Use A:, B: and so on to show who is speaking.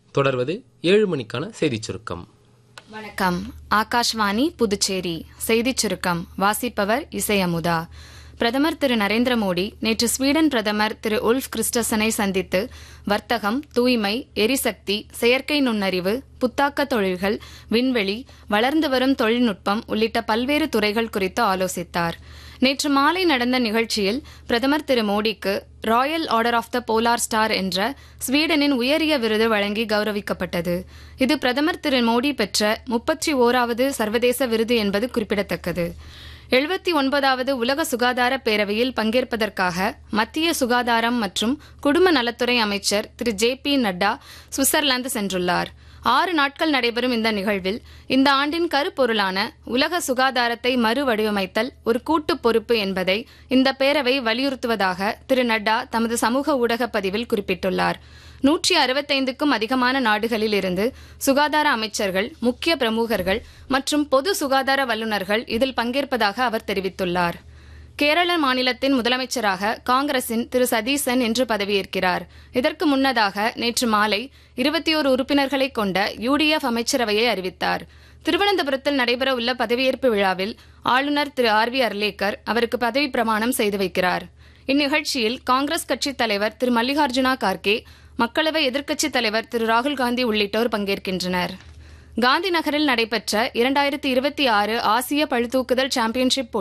A: தொடர்வது ஏழு மணிக்கான செய்திச் சுருக்கம்
B: வணக்கம் ஆகாஷ்வாணி புதுச்சேரி செய்திச் சுருக்கம் வாசிப்பவர் இசை அமுதா பிரதமர் திரு நரேந்திர மோடி நேற்று ஸ்வீடன் பிரதமர் திரு உல்ஃப் கிறிஸ்டசனை சந்தித்து வர்த்தகம் தூய்மை எரிசக்தி செயற்கை நுண்ணறிவு புத்தாக்க தொழில்கள் விண்வெளி வளர்ந்து வரும் தொழில்நுட்பம் உள்ளிட்ட பல்வேறு துறைகள் குறித்து ஆலோசித்தார் நேற்று மாலை நடந்த நிகழ்ச்சியில் பிரதமர் திரு மோடிக்கு royal order of the polar star என்ற ஸ்வீடனின் உயரிய விருது வழங்கி கௌரவிக்கப்பட்டது இது பிரதமர் திரு மோடி பெற்ற முப்பத்தி ஓராவது சர்வதேச விருது என்பது குறிப்பிடத்தக்கது எழுபத்தி ஒன்பதாவது உலக சுகாதார பேரவையில் பங்கேற்பதற்காக மத்திய சுகாதாரம் மற்றும் குடும்ப நலத்துறை அமைச்சர் Thiru J P Nadda Switzerland சென்றுள்ளார் ஆறு நாட்கள் நடைபெறும் இந்த நிகழ்வில் இந்த ஆண்டின் கருப்பொருளான உலக சுகாதாரத்தை மறுவடிவமைத்தல் ஒரு கூட்டு பொறுப்பு என்பதை இந்த பேரவை வலியுறுத்துவதாக திரு நட்டா தமது சமூக ஊடக பதிவில் குறிப்பிட்டுள்ளார் நூற்றி அறுபத்தைந்துக்கும் அதிகமான நாடுகளில் இருந்து சுகாதார அமைச்சர்கள் முக்கிய பிரமுகர்கள் மற்றும் பொது சுகாதார வல்லுநர்கள் இதில் பங்கேற்பதாக அவர் தெரிவித்துள்ளார் கேரள மாநிலத்தின் முதலமைச்சராக காங்கிரசின் திரு சதீசன் இன்று பதவியேற்கிறார் இதற்கு முன்னதாக நேற்று மாலை இருபத்தி ஓரு உறுப்பினர்களை கொண்ட யுடிஎஃப் அமைச்சரவையை அறிவித்தார் திருவனந்தபுரத்தில் நடைபெறவுள்ள பதவியேற்பு விழாவில் ஆளுநர் திரு ஆர் வி அர்லேக்கர் அவருக்கு பதவி பிரமாணம் செய்து வைக்கிறார் இந்நிகழ்ச்சியில் காங்கிரஸ் கட்சித் தலைவர் திரு மல்லிகார்ஜுனா கார்கே மக்களவை எதிர்க்கட்சித் தலைவர் திரு ராகுல் காந்தி உள்ளிட்டோர் பங்கேற்கின்றனர் காந்தி நகரில் நடைபெற்ற இரண்டாயிரத்தி இருபத்தி ஆறு ஆசிய பளுதூக்குதல் சாம்பியன்ஷிப்